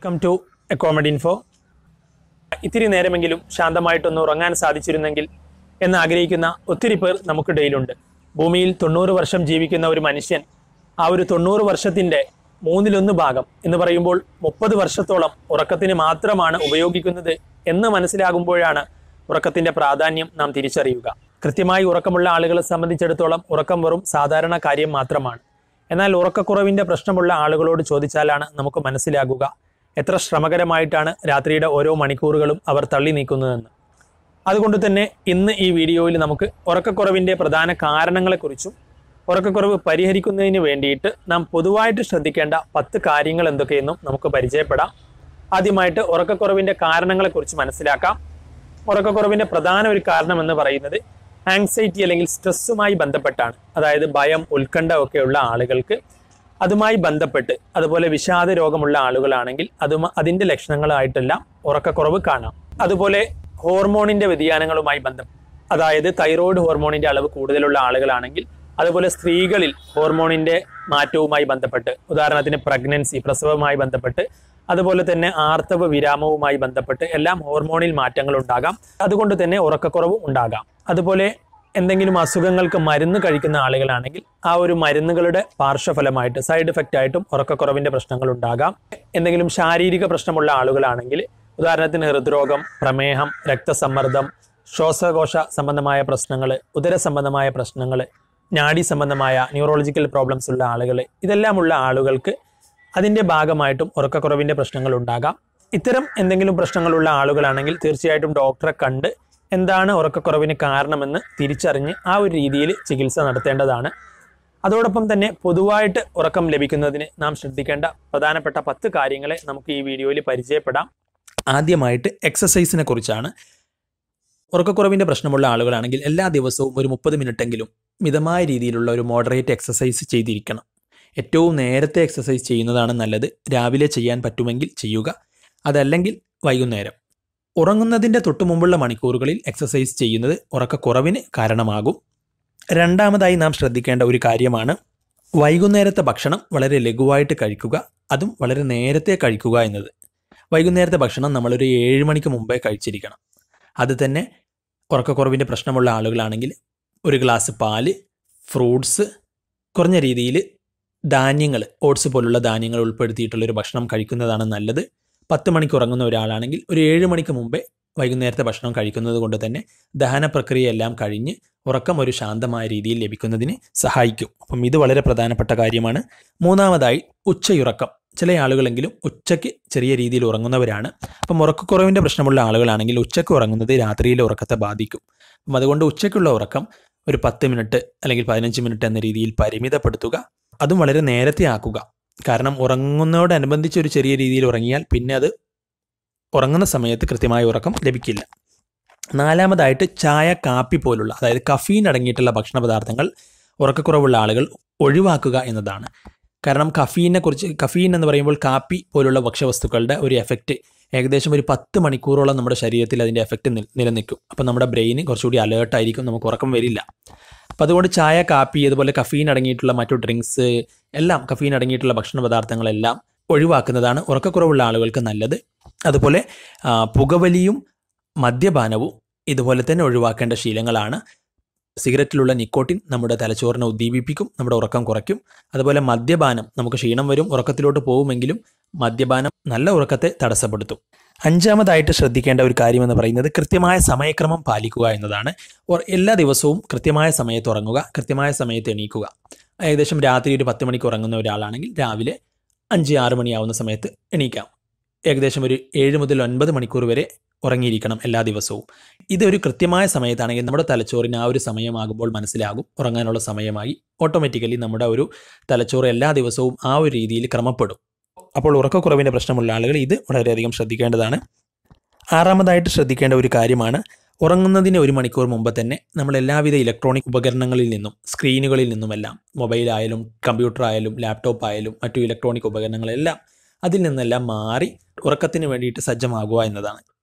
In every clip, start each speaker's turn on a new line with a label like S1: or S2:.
S1: welcome to a comedy info ഇത്തിരി നേരമെങ്കിലും ശാന്തമായിട്ടൊന്ന് ഉറങ്ങാൻ സാധിച്ചിരുന്നെങ്കിൽ എന്ന് ആഗ്രഹിക്കുന്ന ഒത്തിരി പേർ നമുക്കിടയിലുണ്ട് ഭൂമിയിൽ തൊണ്ണൂറ് വർഷം ജീവിക്കുന്ന ഒരു മനുഷ്യൻ ആ ഒരു തൊണ്ണൂറ് വർഷത്തിൻ്റെ മൂന്നിലൊന്ന് ഭാഗം എന്ന് പറയുമ്പോൾ മുപ്പത് വർഷത്തോളം ഉറക്കത്തിന് മാത്രമാണ് ഉപയോഗിക്കുന്നത് എന്ന് മനസ്സിലാകുമ്പോഴാണ് ഉറക്കത്തിന്റെ പ്രാധാന്യം നാം തിരിച്ചറിയുക കൃത്യമായി ഉറക്കമുള്ള ആളുകളെ സംബന്ധിച്ചിടത്തോളം ഉറക്കം വെറും സാധാരണ കാര്യം മാത്രമാണ് എന്നാൽ ഉറക്കക്കുറവിന്റെ പ്രശ്നമുള്ള ആളുകളോട് ചോദിച്ചാലാണ് നമുക്ക് മനസ്സിലാകുക എത്ര ശ്രമകരമായിട്ടാണ് രാത്രിയുടെ ഓരോ മണിക്കൂറുകളും അവർ തള്ളി നീക്കുന്നതെന്ന് അതുകൊണ്ട് തന്നെ ഇന്ന് ഈ വീഡിയോയിൽ നമുക്ക് ഉറക്കക്കുറവിന്റെ പ്രധാന കാരണങ്ങളെക്കുറിച്ചും ഉറക്കക്കുറവ് പരിഹരിക്കുന്നതിന് വേണ്ടിയിട്ട് നാം പൊതുവായിട്ട് ശ്രദ്ധിക്കേണ്ട പത്ത് കാര്യങ്ങൾ എന്തൊക്കെയെന്നും നമുക്ക് പരിചയപ്പെടാം ആദ്യമായിട്ട് ഉറക്കക്കുറവിന്റെ കാരണങ്ങളെക്കുറിച്ച് മനസ്സിലാക്കാം ഉറക്കക്കുറവിന്റെ പ്രധാന ഒരു കാരണം എന്ന് പറയുന്നത് ആങ്സൈറ്റി അല്ലെങ്കിൽ സ്ട്രെസ്സുമായി ബന്ധപ്പെട്ടാണ് അതായത് ഭയം ഉത്കണ്ഠ ഒക്കെയുള്ള ആളുകൾക്ക് അതുമായി ബന്ധപ്പെട്ട് അതുപോലെ വിഷാദ രോഗമുള്ള ആളുകളാണെങ്കിൽ അതും അതിന്റെ ലക്ഷണങ്ങളായിട്ടെല്ലാം ഉറക്കക്കുറവ് കാണാം അതുപോലെ ഹോർമോണിന്റെ വ്യതിയാനങ്ങളുമായി ബന്ധം അതായത് തൈറോയ്ഡ് ഹോർമോണിന്റെ അളവ് കൂടുതലുള്ള ആളുകളാണെങ്കിൽ അതുപോലെ സ്ത്രീകളിൽ ഹോർമോണിന്റെ മാറ്റവുമായി ബന്ധപ്പെട്ട് ഉദാഹരണത്തിന് പ്രഗ്നൻസി പ്രസവവുമായി ബന്ധപ്പെട്ട് അതുപോലെ തന്നെ ആർത്തവ വിരാമവുമായി ബന്ധപ്പെട്ട് എല്ലാം ഹോർമോണിൽ മാറ്റങ്ങൾ ഉണ്ടാകാം അതുകൊണ്ട് തന്നെ ഉറക്കക്കുറവും ഉണ്ടാകാം അതുപോലെ എന്തെങ്കിലും അസുഖങ്ങൾക്ക് മരുന്ന് കഴിക്കുന്ന ആളുകളാണെങ്കിൽ ആ ഒരു മരുന്നുകളുടെ പാർശ്വഫലമായിട്ട് സൈഡ് എഫക്റ്റ് ആയിട്ടും ഉറക്കക്കുറവിന്റെ പ്രശ്നങ്ങൾ ഉണ്ടാകാം എന്തെങ്കിലും ശാരീരിക പ്രശ്നമുള്ള ആളുകളാണെങ്കിൽ ഉദാഹരണത്തിന് ഹൃദ്രോഗം പ്രമേഹം രക്തസമ്മർദ്ദം ശ്വാസകോശ സംബന്ധമായ പ്രശ്നങ്ങൾ ഉദര സംബന്ധമായ പ്രശ്നങ്ങൾ നാഡി സംബന്ധമായ ന്യൂറോളജിക്കൽ പ്രോബ്ലംസ് ഉള്ള ആളുകൾ ഇതെല്ലാമുള്ള ആളുകൾക്ക് അതിൻ്റെ ഭാഗമായിട്ടും ഉറക്കക്കുറവിൻ്റെ പ്രശ്നങ്ങൾ ഉണ്ടാകാം ഇത്തരം എന്തെങ്കിലും പ്രശ്നങ്ങളുള്ള ആളുകളാണെങ്കിൽ തീർച്ചയായിട്ടും ഡോക്ടറെ കണ്ട് എന്താണ് ഉറക്കക്കുറവിന് കാരണമെന്ന് തിരിച്ചറിഞ്ഞ് ആ ഒരു രീതിയിൽ ചികിത്സ നടത്തേണ്ടതാണ് അതോടൊപ്പം തന്നെ പൊതുവായിട്ട് ഉറക്കം ലഭിക്കുന്നതിന് നാം ശ്രദ്ധിക്കേണ്ട പ്രധാനപ്പെട്ട പത്ത് കാര്യങ്ങളെ നമുക്ക് ഈ വീഡിയോയിൽ പരിചയപ്പെടാം ആദ്യമായിട്ട് എക്സസൈസിനെ കുറിച്ചാണ് ഉറക്കക്കുറവിൻ്റെ പ്രശ്നമുള്ള ആളുകളാണെങ്കിൽ എല്ലാ ദിവസവും ഒരു മുപ്പത് മിനിറ്റെങ്കിലും മിതമായ രീതിയിലുള്ള ഒരു മോഡറേറ്റ് എക്സസൈസ് ചെയ്തിരിക്കണം ഏറ്റവും നേരത്തെ എക്സസൈസ് ചെയ്യുന്നതാണ് നല്ലത് രാവിലെ ചെയ്യാൻ പറ്റുമെങ്കിൽ ചെയ്യുക അതല്ലെങ്കിൽ വൈകുന്നേരം ഉറങ്ങുന്നതിൻ്റെ തൊട്ടു മുമ്പുള്ള മണിക്കൂറുകളിൽ എക്സസൈസ് ചെയ്യുന്നത് ഉറക്കക്കുറവിന് കാരണമാകും രണ്ടാമതായി നാം ശ്രദ്ധിക്കേണ്ട ഒരു കാര്യമാണ് വൈകുന്നേരത്തെ ഭക്ഷണം വളരെ ലഘുവായിട്ട് കഴിക്കുക അതും വളരെ നേരത്തെ കഴിക്കുക എന്നത് വൈകുന്നേരത്തെ ഭക്ഷണം നമ്മളൊരു ഏഴ് മണിക്ക് മുമ്പേ കഴിച്ചിരിക്കണം അത് തന്നെ ഉറക്കക്കുറവിൻ്റെ പ്രശ്നമുള്ള ആളുകളാണെങ്കിൽ ഒരു ഗ്ലാസ് പാല് ഫ്രൂട്ട്സ് കുറഞ്ഞ രീതിയിൽ ധാന്യങ്ങൾ ഓട്സ് പോലുള്ള ധാന്യങ്ങൾ ഉൾപ്പെടുത്തിയിട്ടുള്ളൊരു ഭക്ഷണം കഴിക്കുന്നതാണ് നല്ലത് പത്ത് മണിക്ക് ഉറങ്ങുന്ന ഒരാളാണെങ്കിൽ ഒരു ഏഴ് മണിക്ക് മുമ്പേ വൈകുന്നേരത്തെ ഭക്ഷണം കഴിക്കുന്നത് കൊണ്ട് തന്നെ ദഹന പ്രക്രിയയെല്ലാം കഴിഞ്ഞ് ഉറക്കം ഒരു ശാന്തമായ രീതിയിൽ ലഭിക്കുന്നതിന് സഹായിക്കും അപ്പം ഇത് വളരെ പ്രധാനപ്പെട്ട കാര്യമാണ് മൂന്നാമതായി ഉച്ചയുറക്കം ചില ആളുകളെങ്കിലും ഉച്ചയ്ക്ക് ചെറിയ രീതിയിൽ ഉറങ്ങുന്നവരാണ് അപ്പം ഉറക്കക്കുറവിൻ്റെ പ്രശ്നമുള്ള ആളുകളാണെങ്കിൽ ഉച്ചയ്ക്ക് ഉറങ്ങുന്നത് രാത്രിയിലെ ഉറക്കത്തെ ബാധിക്കും അപ്പം അതുകൊണ്ട് ഉച്ചയ്ക്കുള്ള ഉറക്കം ഒരു പത്ത് മിനിറ്റ് അല്ലെങ്കിൽ പതിനഞ്ച് മിനിറ്റ് എന്ന രീതിയിൽ പരിമിതപ്പെടുത്തുക അതും വളരെ നേരത്തെ ആക്കുക കാരണം ഉറങ്ങുന്നതോടനുബന്ധിച്ച് ഒരു ചെറിയ രീതിയിൽ ഉറങ്ങിയാൽ പിന്നെ അത് ഉറങ്ങുന്ന സമയത്ത് കൃത്യമായ ഉറക്കം ലഭിക്കില്ല നാലാമതായിട്ട് ചായ കാപ്പി പോലുള്ള അതായത് കഫീൻ അടങ്ങിയിട്ടുള്ള ഭക്ഷണ പദാർത്ഥങ്ങൾ ഉറക്കക്കുറവുള്ള ആളുകൾ ഒഴിവാക്കുക എന്നതാണ് കാരണം കഫീനെ കുറിച്ച് കഫീൻ എന്ന് പറയുമ്പോൾ കാപ്പി പോലുള്ള ഭക്ഷ്യവസ്തുക്കളുടെ ഒരു എഫക്റ്റ് ഏകദേശം ഒരു പത്ത് മണിക്കൂറോളം നമ്മുടെ ശരീരത്തിൽ അതിൻ്റെ എഫക്റ്റ് നിലനിൽക്കും അപ്പോൾ നമ്മുടെ ബ്രെയിൻ കുറച്ചുകൂടി അലേർട്ടായിരിക്കും നമുക്ക് ഉറക്കം വരില്ല അപ്പോൾ അതുകൊണ്ട് ചായ കാപ്പി അതുപോലെ കഫീൻ അടങ്ങിയിട്ടുള്ള മറ്റു ഡ്രിങ്ക്സ് എല്ലാം കഫീൻ അടങ്ങിയിട്ടുള്ള ഭക്ഷണ പദാർത്ഥങ്ങളെല്ലാം ഒഴിവാക്കുന്നതാണ് ഉറക്കക്കുറവുള്ള ആളുകൾക്ക് നല്ലത് അതുപോലെ പുകവലിയും മദ്യപാനവും ഇതുപോലെ തന്നെ ഒഴിവാക്കേണ്ട ശീലങ്ങളാണ് സിഗരറ്റിലുള്ള നിക്കോട്ടിൻ നമ്മുടെ തലച്ചോറിനെ ഉദ്ദീപിപ്പിക്കും നമ്മുടെ ഉറക്കം കുറയ്ക്കും അതുപോലെ മദ്യപാനം നമുക്ക് ക്ഷീണം വരും ഉറക്കത്തിലോട്ട് പോകുമെങ്കിലും മദ്യപാനം നല്ല ഉറക്കത്തെ തടസ്സപ്പെടുത്തും അഞ്ചാമതായിട്ട് ശ്രദ്ധിക്കേണ്ട ഒരു കാര്യമെന്ന് പറയുന്നത് കൃത്യമായ സമയക്രമം പാലിക്കുക എന്നതാണ് എല്ലാ ദിവസവും കൃത്യമായ സമയത്ത് ഉറങ്ങുക കൃത്യമായ സമയത്ത് എണീക്കുക ഏകദേശം രാത്രി ഒരു പത്ത് മണിക്ക് ഉറങ്ങുന്ന ഒരാളാണെങ്കിൽ രാവിലെ അഞ്ച് ആറ് മണിയാവുന്ന സമയത്ത് എണീക്കാം ഏകദേശം ഒരു ഏഴ് മുതൽ ഒൻപത് മണിക്കൂർ വരെ ഉറങ്ങിയിരിക്കണം എല്ലാ ദിവസവും ഇതൊരു കൃത്യമായ സമയത്താണെങ്കിൽ നമ്മുടെ തലച്ചോറിന് ആ ഒരു സമയമാകുമ്പോൾ മനസ്സിലാകും ഉറങ്ങാനുള്ള സമയമായി ഓട്ടോമാറ്റിക്കലി നമ്മുടെ ഒരു തലച്ചോറ് എല്ലാ ദിവസവും ആ ഒരു രീതിയിൽ ക്രമപ്പെടും അപ്പോൾ ഉറക്കക്കുറവിൻ്റെ പ്രശ്നമുള്ള ആളുകൾ ഇത് വളരെയധികം ശ്രദ്ധിക്കേണ്ടതാണ് ആറാമതായിട്ട് ശ്രദ്ധിക്കേണ്ട ഒരു കാര്യമാണ് ഉറങ്ങുന്നതിന് ഒരു മണിക്കൂർ മുമ്പ് തന്നെ നമ്മൾ എല്ലാവിധ ഇലക്ട്രോണിക് ഉപകരണങ്ങളിൽ നിന്നും സ്ക്രീനുകളിൽ നിന്നുമെല്ലാം മൊബൈലായാലും കമ്പ്യൂട്ടർ ആയാലും ലാപ്ടോപ്പ് ആയാലും മറ്റു ഇലക്ട്രോണിക് ഉപകരണങ്ങളെല്ലാം അതിൽ നിന്നെല്ലാം മാറി ഉറക്കത്തിന് വേണ്ടിയിട്ട് സജ്ജമാകുക എന്നതാണ്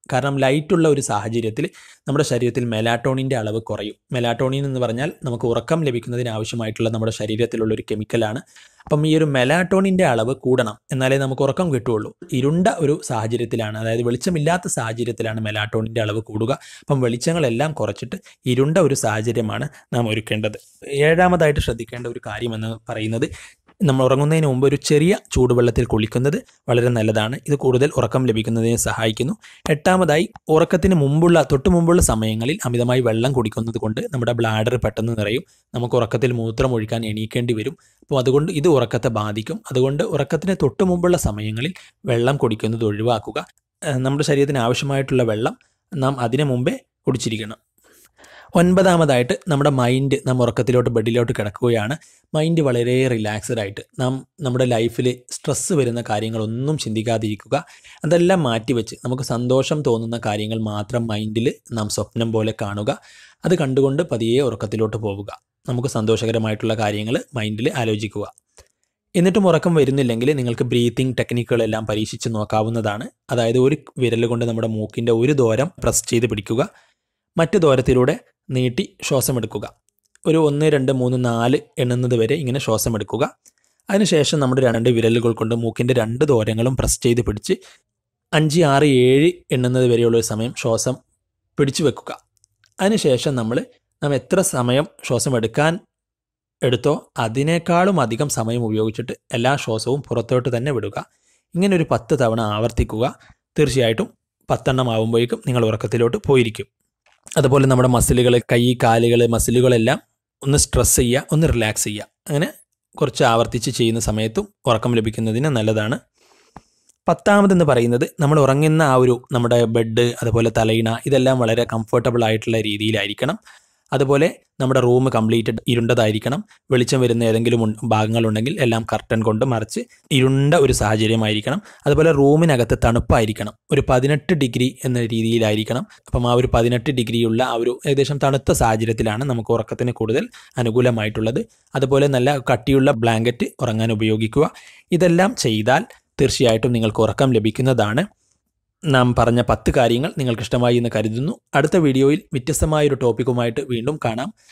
S1: കാരണം ലൈറ്റുള്ള ഒരു സാഹചര്യത്തിൽ നമ്മുടെ ശരീരത്തിൽ മെലാറ്റോണിൻ്റെ അളവ് കുറയും മെലാറ്റോണിൻ എന്ന് പറഞ്ഞാൽ നമുക്ക് ഉറക്കം ലഭിക്കുന്നതിന് ആവശ്യമായിട്ടുള്ള നമ്മുടെ ശരീരത്തിലുള്ള ഒരു കെമിക്കലാണ് അപ്പം ഈ ഒരു മെലാറ്റോണിൻ്റെ അളവ് കൂടണം എന്നാലേ നമുക്ക് ഉറക്കം കിട്ടുകയുള്ളൂ ഇരുണ്ട ഒരു സാഹചര്യത്തിലാണ് അതായത് വെളിച്ചമില്ലാത്ത സാഹചര്യത്തിലാണ് മെലാറ്റോണിൻ്റെ അളവ് കൂടുക അപ്പം വെളിച്ചങ്ങളെല്ലാം കുറച്ചിട്ട് ഇരുണ്ട ഒരു സാഹചര്യമാണ് നാം ഒരുക്കേണ്ടത് ഏഴാമതായിട്ട് ശ്രദ്ധിക്കേണ്ട ഒരു കാര്യമെന്ന് പറയുന്നത് നമ്മൾ ഉറങ്ങുന്നതിന് മുമ്പ് ഒരു ചെറിയ ചൂടുവെള്ളത്തിൽ കുളിക്കുന്നത് വളരെ നല്ലതാണ് ഇത് കൂടുതൽ ഉറക്കം ലഭിക്കുന്നതിന് സഹായിക്കുന്നു എട്ടാമതായി ഉറക്കത്തിന് മുമ്പുള്ള തൊട്ട് മുമ്പുള്ള സമയങ്ങളിൽ അമിതമായി വെള്ളം കുടിക്കുന്നത് കൊണ്ട് നമ്മുടെ ബ്ലാഡർ പെട്ടെന്ന് നിറയും നമുക്ക് ഉറക്കത്തിൽ മൂത്രം ഒഴിക്കാൻ എണീക്കേണ്ടി വരും അപ്പോൾ അതുകൊണ്ട് ഇത് ഉറക്കത്തെ ബാധിക്കും അതുകൊണ്ട് ഉറക്കത്തിന് തൊട്ട് മുമ്പുള്ള സമയങ്ങളിൽ വെള്ളം കുടിക്കുന്നത് ഒഴിവാക്കുക ഏഹ് നമ്മുടെ ശരീരത്തിന് ആവശ്യമായിട്ടുള്ള വെള്ളം നാം അതിനു മുമ്പേ കുടിച്ചിരിക്കണം ഒൻപതാമതായിട്ട് നമ്മുടെ മൈൻഡ് നാം ഉറക്കത്തിലോട്ട് ബെഡിലോട്ട് കിടക്കുകയാണ് മൈൻഡ് വളരെ റിലാക്സ്ഡ് ആയിട്ട് നാം നമ്മുടെ ലൈഫിൽ സ്ട്രെസ്സ് വരുന്ന കാര്യങ്ങളൊന്നും ചിന്തിക്കാതിരിക്കുക അതെല്ലാം മാറ്റിവെച്ച് നമുക്ക് സന്തോഷം തോന്നുന്ന കാര്യങ്ങൾ മാത്രം മൈൻഡിൽ നാം സ്വപ്നം പോലെ കാണുക അത് കണ്ടുകൊണ്ട് പതിയെ ഉറക്കത്തിലോട്ട് പോവുക നമുക്ക് സന്തോഷകരമായിട്ടുള്ള കാര്യങ്ങൾ മൈൻഡിൽ ആലോചിക്കുക എന്നിട്ടും ഉറക്കം വരുന്നില്ലെങ്കിൽ നിങ്ങൾക്ക് ബ്രീത്തിങ് ടെക്നിക്കുകളെല്ലാം പരീക്ഷിച്ച് നോക്കാവുന്നതാണ് അതായത് ഒരു വിരൽ കൊണ്ട് നമ്മുടെ മൂക്കിൻ്റെ ഒരു ദൂരം പ്രസ് ചെയ്ത് പിടിക്കുക മറ്റു ദൂരത്തിലൂടെ നീട്ടി ശ്വാസമെടുക്കുക ഒരു ഒന്ന് രണ്ട് മൂന്ന് നാല് എണ്ണുന്നത് വരെ ഇങ്ങനെ ശ്വാസം എടുക്കുക അതിനുശേഷം നമ്മുടെ രണ്ട് വിരലുകൾ കൊണ്ട് മൂക്കിൻ്റെ രണ്ട് ദൂരങ്ങളും പ്രസ് ചെയ്ത് പിടിച്ച് അഞ്ച് ആറ് ഏഴ് എണ്ണുന്നത് വരെയുള്ള ഒരു സമയം ശ്വാസം പിടിച്ചു വെക്കുക അതിനുശേഷം നമ്മൾ നാം എത്ര സമയം ശ്വാസം എടുക്കാൻ എടുത്തോ അതിനേക്കാളും അധികം സമയം ഉപയോഗിച്ചിട്ട് എല്ലാ ശ്വാസവും പുറത്തോട്ട് തന്നെ വിടുക ഇങ്ങനെ ഒരു പത്ത് തവണ ആവർത്തിക്കുക തീർച്ചയായിട്ടും പത്തെണ്ണം ആവുമ്പോഴേക്കും നിങ്ങൾ ഉറക്കത്തിലോട്ട് പോയിരിക്കും അതുപോലെ നമ്മുടെ മസിലുകൾ കൈ കാലുകൾ മസിലുകളെല്ലാം ഒന്ന് സ്ട്രെസ് ചെയ്യുക ഒന്ന് റിലാക്സ് ചെയ്യുക അങ്ങനെ കുറച്ച് ആവർത്തിച്ച് ചെയ്യുന്ന സമയത്തും ഉറക്കം ലഭിക്കുന്നതിന് നല്ലതാണ് പത്താമതെന്ന് പറയുന്നത് നമ്മൾ ഉറങ്ങുന്ന ആ ഒരു നമ്മുടെ ബെഡ് അതുപോലെ തലയിണ ഇതെല്ലാം വളരെ കംഫർട്ടബിൾ ആയിട്ടുള്ള രീതിയിലായിരിക്കണം അതുപോലെ നമ്മുടെ റൂം കംപ്ലീറ്റ് ഇരുണ്ടതായിരിക്കണം വെളിച്ചം വരുന്ന ഏതെങ്കിലും ഉൺ- ഭാഗങ്ങളുണ്ടെങ്കിൽ എല്ലാം കർട്ടൻ കൊണ്ട് മറച്ച് ഇരുണ്ട ഒരു സാഹചര്യമായിരിക്കണം അതുപോലെ റൂമിനകത്ത് തണുപ്പായിരിക്കണം ഒരു പതിനെട്ട് ഡിഗ്രി എന്ന രീതിയിലായിരിക്കണം അപ്പം ആ ഒരു പതിനെട്ട് ഡിഗ്രിയുള്ള ആ ഒരു ഏകദേശം തണുത്ത സാഹചര്യത്തിലാണ് നമുക്ക് ഉറക്കത്തിന് കൂടുതൽ അനുകൂലമായിട്ടുള്ളത് അതുപോലെ നല്ല കട്ടിയുള്ള ബ്ലാങ്കറ്റ് ഉറങ്ങാൻ ഉപയോഗിക്കുക ഇതെല്ലാം ചെയ്താൽ തീർച്ചയായിട്ടും നിങ്ങൾക്ക് ഉറക്കം ലഭിക്കുന്നതാണ് നാം പറഞ്ഞ പത്ത് കാര്യങ്ങൾ നിങ്ങൾക്ക് ഇഷ്ടമായി എന്ന് കരുതുന്നു അടുത്ത വീഡിയോയിൽ വ്യത്യസ്തമായ ഒരു ടോപ്പിക്കുമായിട്ട് വീണ്ടും കാണാം